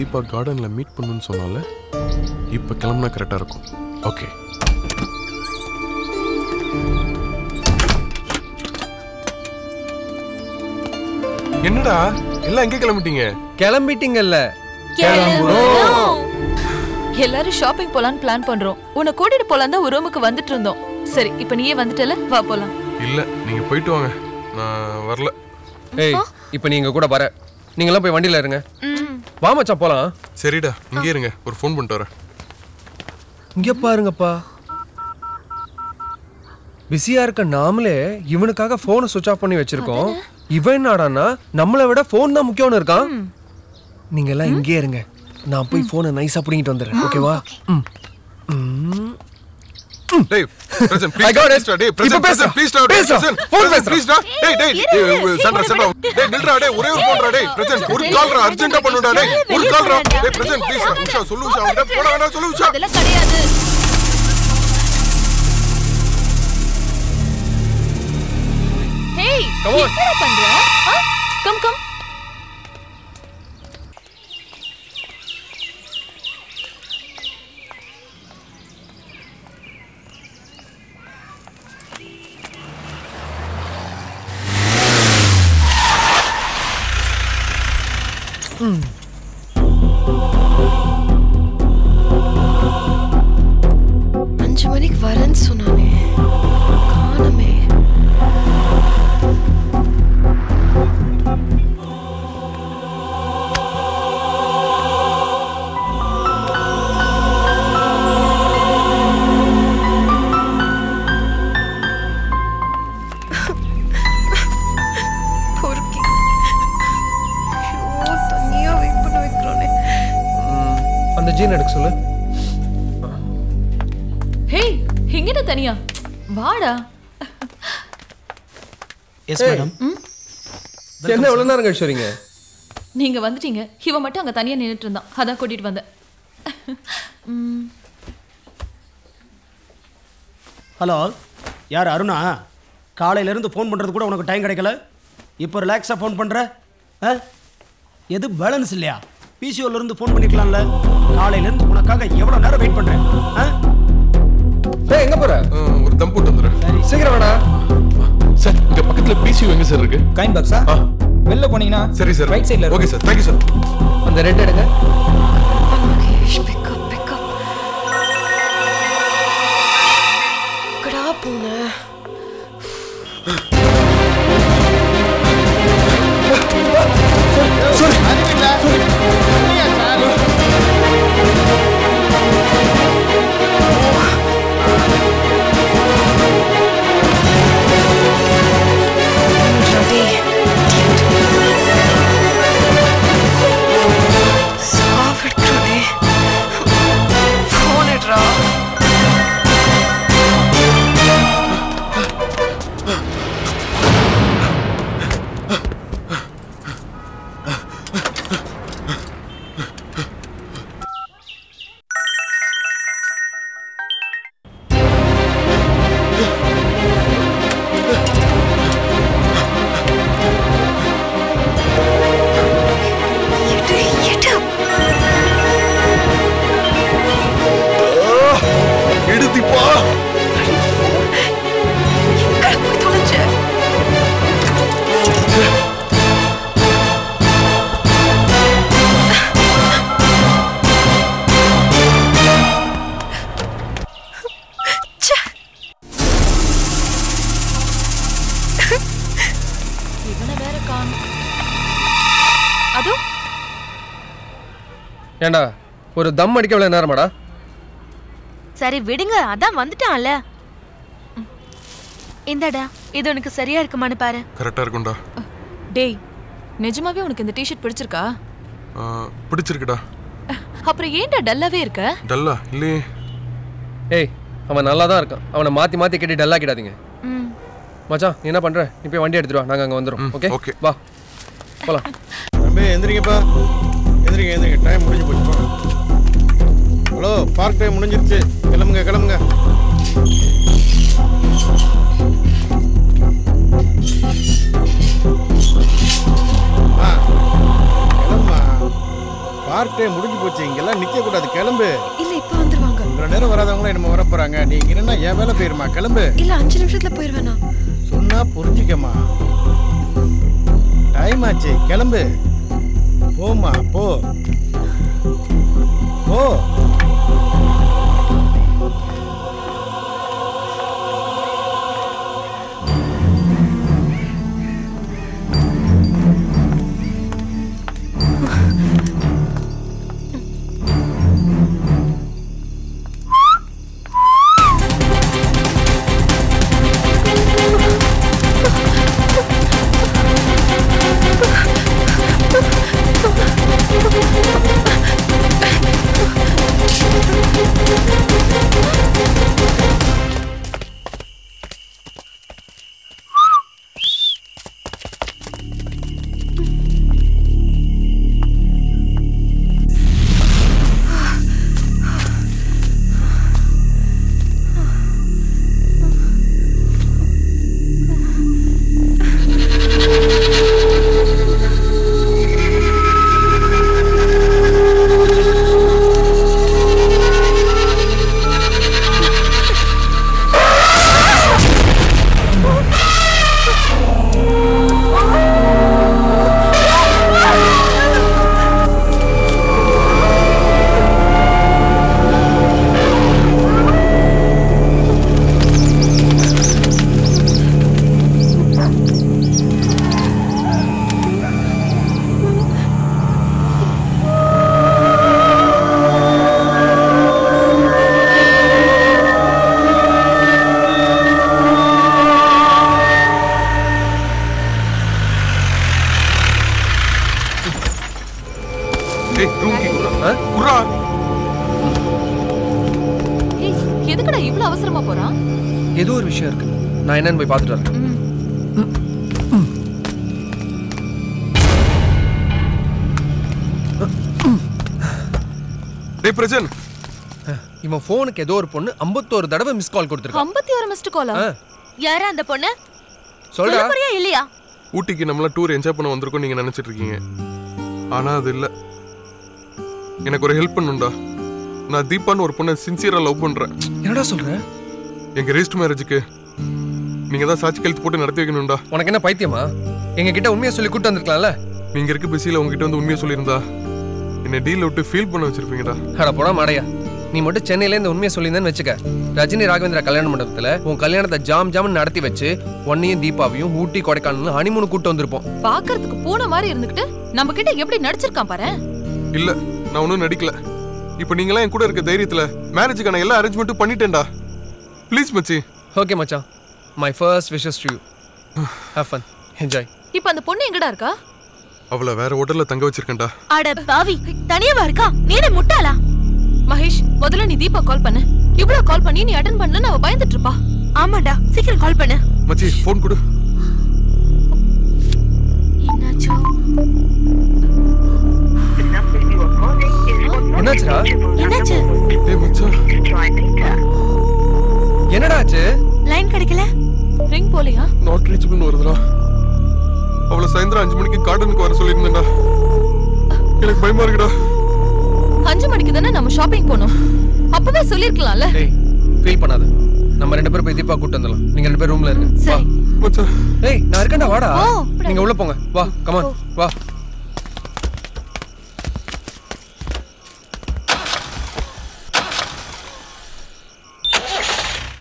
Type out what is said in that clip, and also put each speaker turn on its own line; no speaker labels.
தீபா கார்டனில் மீட் பண்ணுன்னு சொன்னால இப்போ கிளம்புனா கரெக்டாக இருக்கும் ஓகே என்னடா எல்லாம் எங்கே கிளம்பிட்டீங்க
கிளம்பிட்டீங்கல்ல
எல்லாரும் ஷாப்பிங் போலான்னு பிளான் பண்றோம் உன்னை கூட்டிட்டு போலாம் தான் ஒரு ரூமுக்கு வந்துட்டு இருந்தோம் சரி இப்ப நீயே வந்துட்டல வா போலாம்
இல்லை நீங்கள் போயிட்டு வாங்க நான் வரல
ஏய் இப்போ நீங்க கூட வர நீங்களாம் போய் வண்டியில இருங்க வா மச்சான் போலாம்
சரிடா இங்கே இருங்க ஒரு ஃபோன் பண்ணிட்டு வரேன்
இங்க பாருங்கப்பா பிஸியா இருக்க நாமளே இவனுக்காக போனை சுவிட்ச் ஆஃப் பண்ணி வச்சிருக்கோம் இவன் என்னடான்னா நம்மளை விட போன் தான் முக்கியம்னு இருக்கான் நீங்க எல்லாம் இங்கே இருங்க நான் போய் போனை நைஸா புடிங்கிட்டு வந்துடுறேன் ஓகேவா ம். ம்.
டேய் Prasan
I got it.
Please டேய்
இப்ப
பிரசன்
பேசு.
பிரசன் ப்ளீஸ் டா டேய்
பேசு.
பிரசன்
Phone
பிரசன்
பேசுறா.
ப்ளீஸ் டா டேய் டேய் டேய் சண்டா சண்டா டேய் நில்றா டேய் ஒரே ஒரு போன்டா டேய் பிரசன் ஒரு கால் ரா அர்ஜென்ட்டா பண்ணுடா டேய் ஒரு கால் ரா டேய் பிரசன் ப்ளீஸ் உஷா சொல்லு உஷா அவன்கிட்ட போட வேண்டாம் சொல்லு உஷா
அதெல்லாம் கிடையாது ஹேய்
Come on.
என்ன பண்ற கம் கம்
அஞ்சு மணிக்கு வரேன்னு சொன்னானே காணமே பொறுக்கி ஐயோ தனியா வெயிட் பண்ண வைக்கிறானே
ம். அந்த ஜீன் எடுக்க சொல்லு
ஹேய் எங்கிட்ட தனியா வாடா
எஸ் மேடம்
என்ன எவ்வளவு நேரம் கழிச்சு வரீங்க
நீங்க வந்துட்டீங்க இவன் மட்டும் அங்க தனியா நின்னுட்டு இருந்தான் அதான் கூட்டிட்டு வந்தேன் ம்,
ஹலோ யார் அருணா காலையிலேருந்து ஃபோன் பண்ணுறது கூட உனக்கு டைம் கிடைக்கல இப்போ ரிலாக்ஸாக ஃபோன் பண்ணுற ஆ எது பேலன்ஸ் இல்லையா பிசிஓலேருந்து ஃபோன் பண்ணிக்கலாம்ல காலையிலேருந்து உனக்காக எவ்வளோ நேரம் வெயிட் பண்ணுறேன் ஆ
ஏய் எங்க போற
அஹ், ஒரு தம் போட்டு வந்துடுறேன்
சீக்கிரம் வாடா
சார் இங்க பக்கத்துல பிசியூ எங்க சார் இருக்கு
காயின் பாக்ஸா
ஆ.
வெளில போனீங்கன்னா
சரி சார்
ரைட் சைடுல
ஓகே சார் தேங்க்யூ சார்
அந்த ரெட் எடுங்க
மகேஷ் பிக்கப் பிக்கப் கடா பூனை ரவி சாப்பிட்றானே ஃபோன் எடுறா எடு எடு
எடுத்திப்பா
எங்க போய் தொலைஞ்ச ச்சே.
இவனை வேற காணும் அதோ
ஏண்டா ஒரு தம் அடிக்க எவ்வளவு நேரமாடா
சரி விடுங்க அதான் வந்துட்டான்ல ம். இந்தாடா இது உனக்கு சரியா இருக்குமான்னு பாரு
கரெக்டா இருக்கும்டா
டேய் நிஜமாவே உனக்கு இந்த டிஷர்ட் பிடிச்சிருக்கா
அஹ், பிடிச்சிருக்குடா
அப்புறம் ஏன்டா டல்லாவே இருக்க
டல்லா இல்லையே
ஏய் அவன் நல்லா தான் இருக்கான் அவனை மாத்தி மாத்தி கேட்டு டல்லா கிடாதீங்க
ம்
மச்சான் நீ என்ன பண்ற நீ போய் வண்டி எடுத்துட்டு வா நாங்க அங்க வந்துரும் ஓகே
okay.
வா போலாம்
தம்பி எந்திரிங்கப்பா எந்திரிங்க எந்திரிங்க டைம் முடிஞ்சு போச்சுப்பா ஹலோ பார்க் டைம் முடிஞ்சிருச்சு கிளம்புங்க கிளம்புங்க ஆ கிளம்புமா பார்க் டைம் முடிஞ்சு கிளம்பு
இல்ல இப்ப வந்துருவாங்க
இவ்வளோ நேரம் வராதவங்களும் என்னமோ வர போறாங்க நீ இங்க என்னன்னா என் வேலை போயிருமா கிளம்பு
இல்ல அஞ்சு நிமிஷத்துல போயிருவேனா
சொன்னா புரிஞ்சுக்கம்மா டைம் ஆச்சு கிளம்பு போம்மா போ போ
டேய் ரூம் கீ குடுறா
ஆ?
குடுறா
ஏய் எதுக்குடா இவ்வளவு அவசரமா போறான்
ஏதோ ஒரு விஷயம் இருக்கு நான் என்னன்னு போய் பார்த்துட்டு வரேன்
டேய் பிரஜன்
இவன் ஃபோனுக்கு ஏதோ ஒரு பொண்ணு ஐம்பத்தோரு தடவை மிஸ் கால் கொடுத்துருக்கான்
ஐம்பத்தி ஒரு மிஸ்டு காலா
ஆ,
யாரா அந்த பொண்ணு
சொல்றா
சொல்ல போறியா இல்லையா
ஊட்டிக்கு நம்மளாம் டூர் என்ஜாய் பண்ண வந்திருக்கோம் நீங்க நினைச்சிட்டு இருக்கீங்க ஆனா அது இல்ல எனக்கு ஒரு ஹெல்ப் பண்ணுண்டா நான் தீபான்னு ஒரு பொண்ணை சின்சியரா லவ் பண்றேன்
என்னடா சொல்ற
எங்க ரெஜிஸ்டர் மேரேஜுக்கு நீங்க தான் சாட்சி கழுத்து போட்டு நடத்தி வைக்கணும்டா
உனக்கு என்ன பைத்தியமா எங்க கிட்ட உண்மையை சொல்லி கூட்டு வந்திருக்கலாம்ல
நீங்க இருக்க பிஸியில உங்ககிட்ட வந்து உண்மையை சொல்லியிருந்தா என்னை டீல் விட்டு ஃபீல் பண்ண வச்சிருப்பீங்கடா
அட போடா மாடையா நீ மட்டும் சென்னையில இந்த உண்மையை சொல்லியிருந்தேன்னு வச்சுக்க ரஜினி ராகவேந்திரா கல்யாண மண்டபத்துல உன் கல்யாணத்தை ஜாம் ஜாம் நடத்தி வச்சு உன்னையும் தீபாவையும் ஊட்டி கொடைக்கானல் ஹனிமூனு கூட்டு வந்திருப்போம்
பாக்குறதுக்கு பூனை மாதிரி இருந்துகிட்டு நம்ம கிட்ட எப்படி நடிச்சிருக்கான் பாரு
இல்ல நான் ஒன்றும் நடிக்கல இப்போ நீங்களாம் என் கூட இருக்க தைரியத்துல மேரேஜுக்கான எல்லா அரேஞ்ச்மெண்ட்டும் பண்ணிட்டேன்டா ப்ளீஸ் மச்சி
ஓகே மச்சான் my first wishes to you have fun enjoy
இப்ப அந்த பொண்ணு எங்கடா இருக்கா
அவளை வேற ஹோட்டல்ல தங்க வச்சிருக்கேன்டா
அட பாவி தனியாவா இருக்கா நீனே முட்டாளா
மகேஷ் முதல்ல நீ தீபா கால் பண்ணு இவ்வளவு கால் பண்ணி நீ அட்டன் பண்ணலன்னு அவ பயந்துட்டு இருப்பா
ஆமாடா சீக்கிரம் கால் பண்ணு
மச்சி ஃபோன் கொடு
என்னாச்சோ
என்னாச்சுடா
என்னாச்சு
ஏய் மச்சான்
என்னடா ஆச்சு
லைன் கிடைக்கல
ரிங் போலியா
நாட் ரீச்சபிள்னு வருதுடா அவளை சாயந்தரம் அஞ்சு மணிக்கு கார்டனுக்கு வர சொல்லியிருந்தேன்டா எனக்கு பயமா இருக்குடா
அஞ்சு மணிக்கு தானே நம்ம ஷாப்பிங் போனோம் அப்பவே சொல்லிருக்கலாம்ல
டேய் ஃபீல் பண்ணாத நம்ம ரெண்டு பேரும் போய் தீபா கூட்டு வந்துடலாம் நீங்க ரெண்டு பேரும் ரூம்ல இருங்க வா
சரி
மச்சான்
ஏய் நான் இருக்கேன்டா வாடா
ஓ,
நீங்க உள்ள போங்க வா கமான் வா